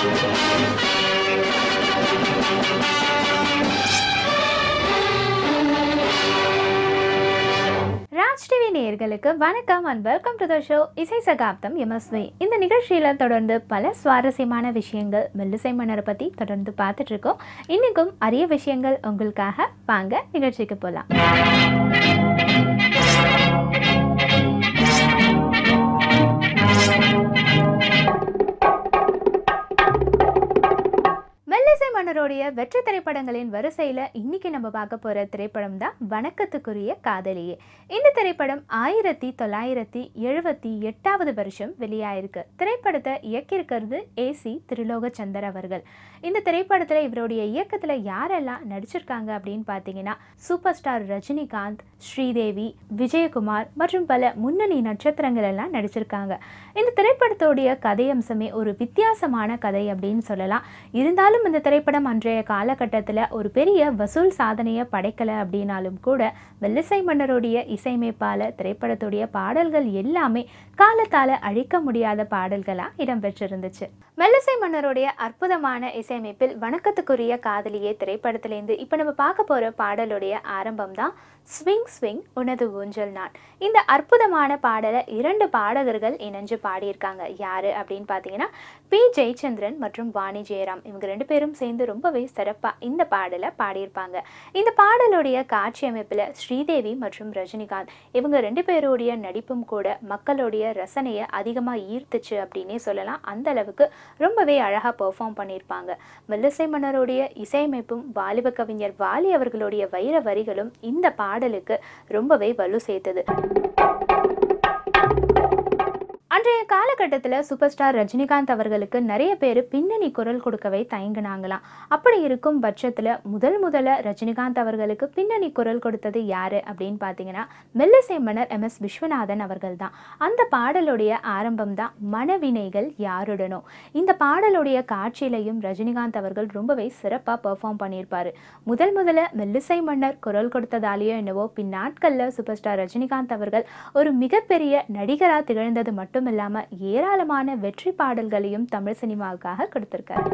Raj TV நேயர்களுக்கு வணக்கம் and welcome to the show இசை சகாப்தம் எம்எஸ்வி இந்த நிகழ்ச்சியில் தொடர்ந்து பல சுவாரஸ்யமான விஷயங்கள் மெல்லிசை மன்னரை பற்றி தொடர்ந்து பார்த்துட்டு இருக்கோம் இன்னைக்கும் அரிய விஷயங்கள் உங்களுக்காக வாங்க நிகழ்ச்சிக்கு போகலாம் மெல்லிசை மன்னருடைய வெற்றி திரைப்படங்களின் வரிசையில் இன்னைக்கு நம்ம பார்க்க போகிற திரைப்படம் தான் வணக்கத்துக்குரிய காதலியே இந்த திரைப்படம் ஆயிரத்தி தொள்ளாயிரத்தி எழுபத்தி எட்டாவது வருஷம் வெளியாயிருக்கு திரைப்படத்தை இயக்கியிருக்கிறது ஏசி திருலோகச்சந்தர் அவர்கள் இந்த திரைப்படத்தில் இவருடைய இயக்கத்தில் யாரெல்லாம் நடிச்சிருக்காங்க அப்படின்னு பார்த்தீங்கன்னா சூப்பர் ஸ்டார் ரஜினிகாந்த் ஸ்ரீதேவி விஜயகுமார் மற்றும் பல முன்னணி நட்சத்திரங்கள் எல்லாம் நடிச்சிருக்காங்க இந்த திரைப்படத்தோடைய கதையம்சமே ஒரு வித்தியாசமான கதை அப்படின்னு சொல்லலாம் இருந்தாலும் இந்த திரைப்படம் அன்றைய காலகட்டத்தில் ஒரு பெரிய வசூல் சாதனையை படைக்கலை அப்படின்னாலும் கூட வெள்ளிசை மன்னருடைய இசையமைப்பால திரைப்படத்துடைய பாடல்கள் எல்லாமே காலத்தால் அழிக்க முடியாத பாடல்களாக இடம்பெற்றிருந்துச்சு மெல்லிசை மன்னருடைய அற்புதமான இசையமைப்பில் வணக்கத்துக்குரிய காதலியே திரைப்படத்திலேருந்து இப்போ நம்ம பார்க்க போகிற பாடலுடைய ஆரம்பம் தான் ஸ்விங் ஸ்விங் உனது ஊஞ்சல் நான் இந்த அற்புதமான பாடலை இரண்டு பாடகர்கள் இணைஞ்சு பாடியிருக்காங்க யாரு அப்படின்னு பார்த்தீங்கன்னா பி ஜெயச்சந்திரன் மற்றும் வாணி ஜெயராம் இவங்க ரெண்டு பேரும் சேர்ந்து ரொம்பவே சிறப்பாக இந்த பாடலை பாடியிருப்பாங்க இந்த பாடலுடைய காட்சி அமைப்பில் ஸ்ரீதேவி மற்றும் ரஜினிகாந்த் இவங்க ரெண்டு பேருடைய நடிப்பும் கூட மக்களுடைய ரசனையை அதிகமாக ஈர்த்துச்சு அப்படின்னே சொல்லலாம் அந்த அளவுக்கு ரொம்பவே அழகாக பெர்ஃபார்ம் பண்ணியிருப்பாங்க மெல்லிசை மன்னருடைய இசையமைப்பும் வாலிப கவிஞர் வாலி அவர்களுடைய வைர வரிகளும் இந்த பாடலுக்கு ரொம்பவே வலு சேர்த்தது அன்றைய காலகட்டத்தில் சூப்பர் ஸ்டார் ரஜினிகாந்த் அவர்களுக்கு நிறைய பேர் பின்னணி குரல் கொடுக்கவே தயங்கினாங்களாம் அப்படி இருக்கும் பட்சத்தில் முதல் முதல்ல ரஜினிகாந்த் அவர்களுக்கு பின்னணி குரல் கொடுத்தது யார் அப்படின்னு பார்த்தீங்கன்னா மெல்லிசை மன்னர் எம் எஸ் விஸ்வநாதன் அவர்கள் தான் அந்த பாடலுடைய ஆரம்பம் தான் மனவினைகள் யாருடனோ இந்த பாடலுடைய காட்சியிலையும் ரஜினிகாந்த் அவர்கள் ரொம்பவே சிறப்பாக பெர்ஃபார்ம் பண்ணியிருப்பார் முதல் முதல்ல மெல்லிசை மன்னர் குரல் கொடுத்ததாலேயோ என்னவோ பின்னாட்களில் சூப்பர் ஸ்டார் ரஜினிகாந்த் அவர்கள் ஒரு மிகப்பெரிய நடிகராக திகழ்ந்தது மட்டும் இல்லாமல் ஏராளமான வெற்றி பாடல்களையும் தமிழ் சினிமாவுக்காக கொடுத்திருக்காரு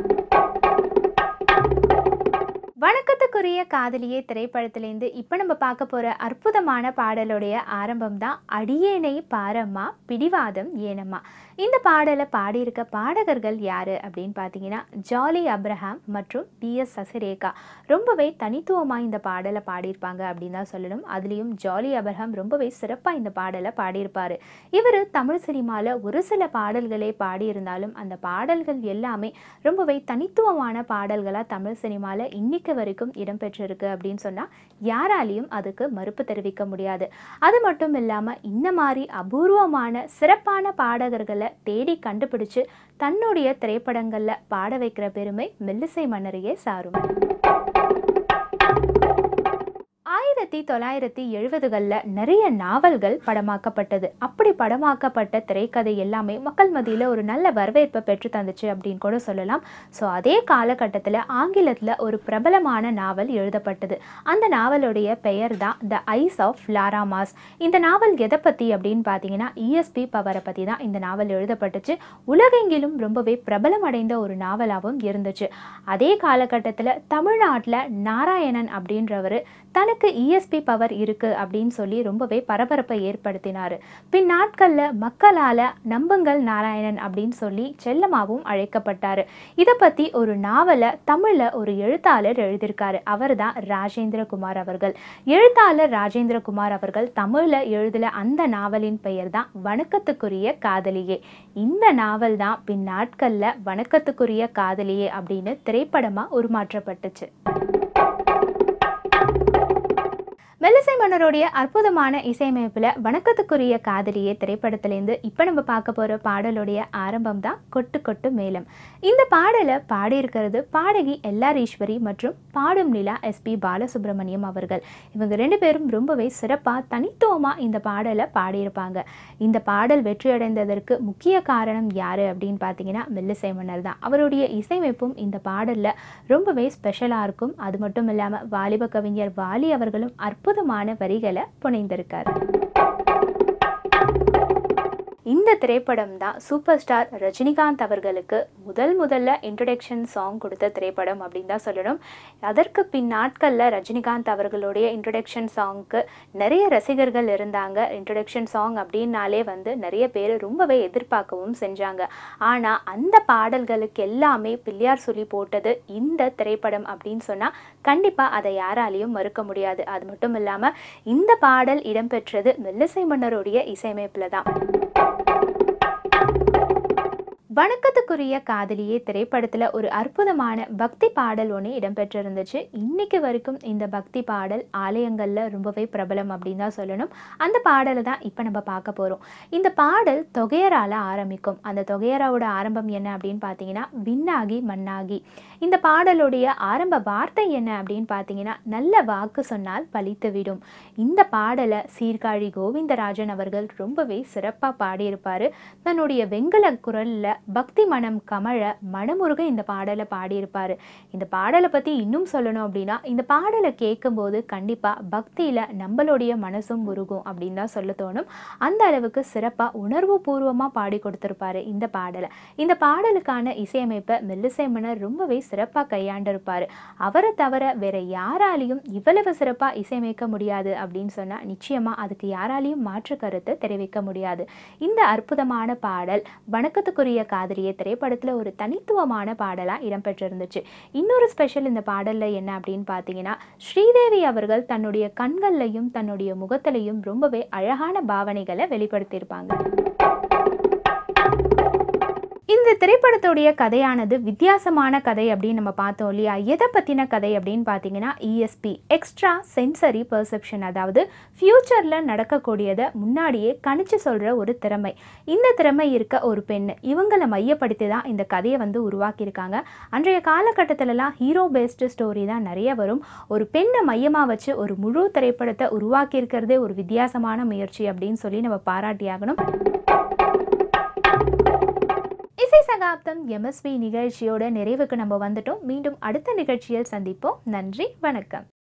வணக்கத்துக்குரிய காதலியே திரைப்படத்திலேருந்து இப்போ நம்ம பார்க்க போகிற அற்புதமான பாடலுடைய ஆரம்பம் தான் அடியேனை பாரம்மா பிடிவாதம் ஏனம்மா இந்த பாடலை பாடியிருக்க பாடகர்கள் யார் அப்படின்னு பார்த்தீங்கன்னா ஜாலி அப்ரஹாம் மற்றும் பி எஸ் சசிரேகா ரொம்பவே தனித்துவமாக இந்த பாடலை பாடியிருப்பாங்க அப்படின்னு தான் சொல்லணும் அதுலேயும் ஜாலி அப்ரஹாம் ரொம்பவே சிறப்பாக இந்த பாடலை பாடியிருப்பார் இவர் தமிழ் சினிமாவில் ஒரு சில பாடல்களே பாடியிருந்தாலும் அந்த பாடல்கள் எல்லாமே ரொம்பவே தனித்துவமான பாடல்களாக தமிழ் சினிமாவில் இன்னைக்கு வரைக்கும் இடம்பெற்றிருக்கு அப்படின்னு சொன்னால் யாராலையும் அதுக்கு மறுப்பு தெரிவிக்க முடியாது அது மட்டும் இல்லாமல் இந்த மாதிரி அபூர்வமான சிறப்பான பாடகர்களை தேடி கண்டுபிடிச்சு தன்னுடைய திரைப்படங்களில் பாட வைக்கிற பெருமை மெல்லிசை மன்னரையே சாரும் ஆயிரத்தி தொள்ளாயிரத்தி எழுபதுகளில் நிறைய நாவல்கள் படமாக்கப்பட்டது அப்படி படமாக்கப்பட்ட திரைக்கதை எல்லாமே மக்கள் மத்தியில் ஒரு நல்ல வரவேற்பை பெற்று தந்துச்சு அப்படின்னு கூட சொல்லலாம் ஸோ அதே காலகட்டத்தில் ஆங்கிலத்தில் ஒரு பிரபலமான நாவல் எழுதப்பட்டது அந்த நாவலுடைய பெயர் தான் த ஐஸ் ஆஃப் லாராமாஸ் இந்த நாவல் எதை பற்றி அப்படின்னு பார்த்தீங்கன்னா இஎஸ்பி பவரை பற்றி தான் இந்த நாவல் எழுதப்பட்டுச்சு உலகெங்கிலும் ரொம்பவே பிரபலமடைந்த ஒரு நாவலாகவும் இருந்துச்சு அதே காலகட்டத்தில் தமிழ்நாட்டில் நாராயணன் அப்படின்றவர் தனக்கு இஎஸ்பி பவர் இருக்கு அப்படின்னு சொல்லி ரொம்பவே பரபரப்பை ஏற்படுத்தினார் பின் நாட்களில் மக்களால் நம்புங்கள் நாராயணன் அப்படின்னு சொல்லி செல்லமாகவும் அழைக்கப்பட்டார் இதை பற்றி ஒரு நாவலை தமிழில் ஒரு எழுத்தாளர் எழுதியிருக்காரு அவர் தான் ராஜேந்திரகுமார் அவர்கள் எழுத்தாளர் ராஜேந்திரகுமார் அவர்கள் தமிழில் எழுதின அந்த நாவலின் பெயர் தான் வணக்கத்துக்குரிய காதலியே இந்த நாவல் தான் பின் நாட்களில் வணக்கத்துக்குரிய காதலியே அப்படின்னு திரைப்படமாக உருமாற்றப்பட்டுச்சு மெல்லிசை மன்னருடைய அற்புதமான இசையமைப்பில் வணக்கத்துக்குரிய காதலியே திரைப்படத்திலேருந்து இப்போ நம்ம பார்க்க போகிற பாடலுடைய ஆரம்பம் தான் கொட்டு கொட்டு மேளம் இந்த பாடலை பாடியிருக்கிறது பாடகி எல்ஆர் ஈஸ்வரி மற்றும் பாடும் நிலா எஸ்பி பாலசுப்ரமணியம் அவர்கள் இவங்க ரெண்டு பேரும் ரொம்பவே சிறப்பாக தனித்துவமாக இந்த பாடலை பாடியிருப்பாங்க இந்த பாடல் வெற்றியடைந்ததற்கு முக்கிய காரணம் யார் அப்படின்னு பார்த்தீங்கன்னா மெல்லிசை மன்னர் தான் அவருடைய இசையமைப்பும் இந்த பாடலில் ரொம்பவே ஸ்பெஷலாக இருக்கும் அது மட்டும் இல்லாமல் வாலிப கவிஞர் வாலி அவர்களும் அற்புதமான வரிகளை புனைந்திருக்கார் இந்த திரைப்படம் தான் சூப்பர் ஸ்டார் ரஜினிகாந்த் அவர்களுக்கு முதல் முதல்ல இன்ட்ரடக்ஷன் சாங் கொடுத்த திரைப்படம் அப்படின்னு தான் சொல்லணும் அதற்கு பின் நாட்களில் ரஜினிகாந்த் அவர்களுடைய இன்ட்ரடக்ஷன் சாங்க்கு நிறைய ரசிகர்கள் இருந்தாங்க இன்ட்ரடக்ஷன் சாங் அப்படின்னாலே வந்து நிறைய பேர் ரொம்பவே எதிர்பார்க்கவும் செஞ்சாங்க ஆனால் அந்த பாடல்களுக்கு எல்லாமே பிள்ளையார் சொல்லி போட்டது இந்த திரைப்படம் அப்படின்னு சொன்னால் கண்டிப்பாக அதை யாராலையும் மறுக்க முடியாது அது மட்டும் இல்லாமல் இந்த பாடல் இடம்பெற்றது மெல்லிசை மன்னருடைய இசையமைப்பில் தான் வணக்கத்துக்குரிய காதலியே திரைப்படத்தில் ஒரு அற்புதமான பக்தி பாடல் ஒன்று இடம்பெற்றிருந்துச்சு இன்னைக்கு வரைக்கும் இந்த பக்தி பாடல் ஆலயங்களில் ரொம்பவே பிரபலம் அப்படின்னு தான் சொல்லணும் அந்த பாடலை தான் இப்போ நம்ம பார்க்க போகிறோம் இந்த பாடல் தொகையரால் ஆரம்பிக்கும் அந்த தொகையராவோட ஆரம்பம் என்ன அப்படின்னு பார்த்தீங்கன்னா விண்ணாகி மண்ணாகி இந்த பாடலுடைய ஆரம்ப வார்த்தை என்ன அப்படின்னு பார்த்தீங்கன்னா நல்ல வாக்கு சொன்னால் பலித்து விடும் இந்த பாடலை சீர்காழி கோவிந்தராஜன் அவர்கள் ரொம்பவே சிறப்பாக பாடியிருப்பார் தன்னுடைய வெங்கல குரலில் பக்தி மனம் கமழ மனமுருக இந்த பாடலை பாடியிருப்பார் இந்த பாடலை பற்றி இன்னும் சொல்லணும் அப்படின்னா இந்த பாடலை கேட்கும்போது கண்டிப்பாக பக்தியில் நம்மளுடைய மனசும் உருகும் அப்படின்னு தான் சொல்ல தோணும் அந்த அளவுக்கு சிறப்பாக உணர்வு பூர்வமாக பாடி கொடுத்துருப்பாரு இந்த பாடலை இந்த பாடலுக்கான இசையமைப்பை மெல்லிசை மன்னர் ரொம்பவே சிறப்பாக கையாண்டிருப்பார் அவரை தவிர வேற யாராலையும் இவ்வளவு சிறப்பாக இசையமைக்க முடியாது அப்படின்னு சொன்னால் நிச்சயமாக அதுக்கு யாராலையும் மாற்று கருத்தை தெரிவிக்க முடியாது இந்த அற்புதமான பாடல் வணக்கத்துக்குரிய காதலிய திரைப்படத்தில் ஒரு தனித்துவமான பாடலாக இடம்பெற்றிருந்துச்சு இன்னொரு ஸ்பெஷல் இந்த பாடலில் என்ன அப்படின்னு பார்த்தீங்கன்னா ஸ்ரீதேவி அவர்கள் தன்னுடைய கண்கள்லையும் தன்னுடைய முகத்திலையும் ரொம்பவே அழகான பாவனைகளை வெளிப்படுத்தியிருப்பாங்க இந்த திரைப்படத்துடைய கதையானது வித்தியாசமான கதை அப்படின்னு நம்ம பார்த்தோம் இல்லையா எதை பற்றின கதை அப்படின்னு பார்த்தீங்கன்னா இஎஸ்பி எக்ஸ்ட்ரா சென்சரி பர்செப்ஷன் அதாவது ஃப்யூச்சரில் நடக்கக்கூடியதை முன்னாடியே கணிச்சு சொல்கிற ஒரு திறமை இந்த திறமை இருக்க ஒரு பெண் இவங்களை மையப்படுத்தி தான் இந்த கதையை வந்து உருவாக்கியிருக்காங்க அன்றைய காலகட்டத்திலலாம் ஹீரோ பேஸ்டு ஸ்டோரி தான் நிறைய வரும் ஒரு பெண்ணை மையமாக வச்சு ஒரு முழு திரைப்படத்தை உருவாக்கியிருக்கிறதே ஒரு வித்தியாசமான முயற்சி அப்படின்னு சொல்லி நம்ம பாராட்டியாகணும் இசை சகாப்தம் எம்எஸ்வி நிகழ்ச்சியோட நிறைவுக்கு நம்ம வந்துட்டோம் மீண்டும் அடுத்த நிகழ்ச்சியில் சந்திப்போம் நன்றி வணக்கம்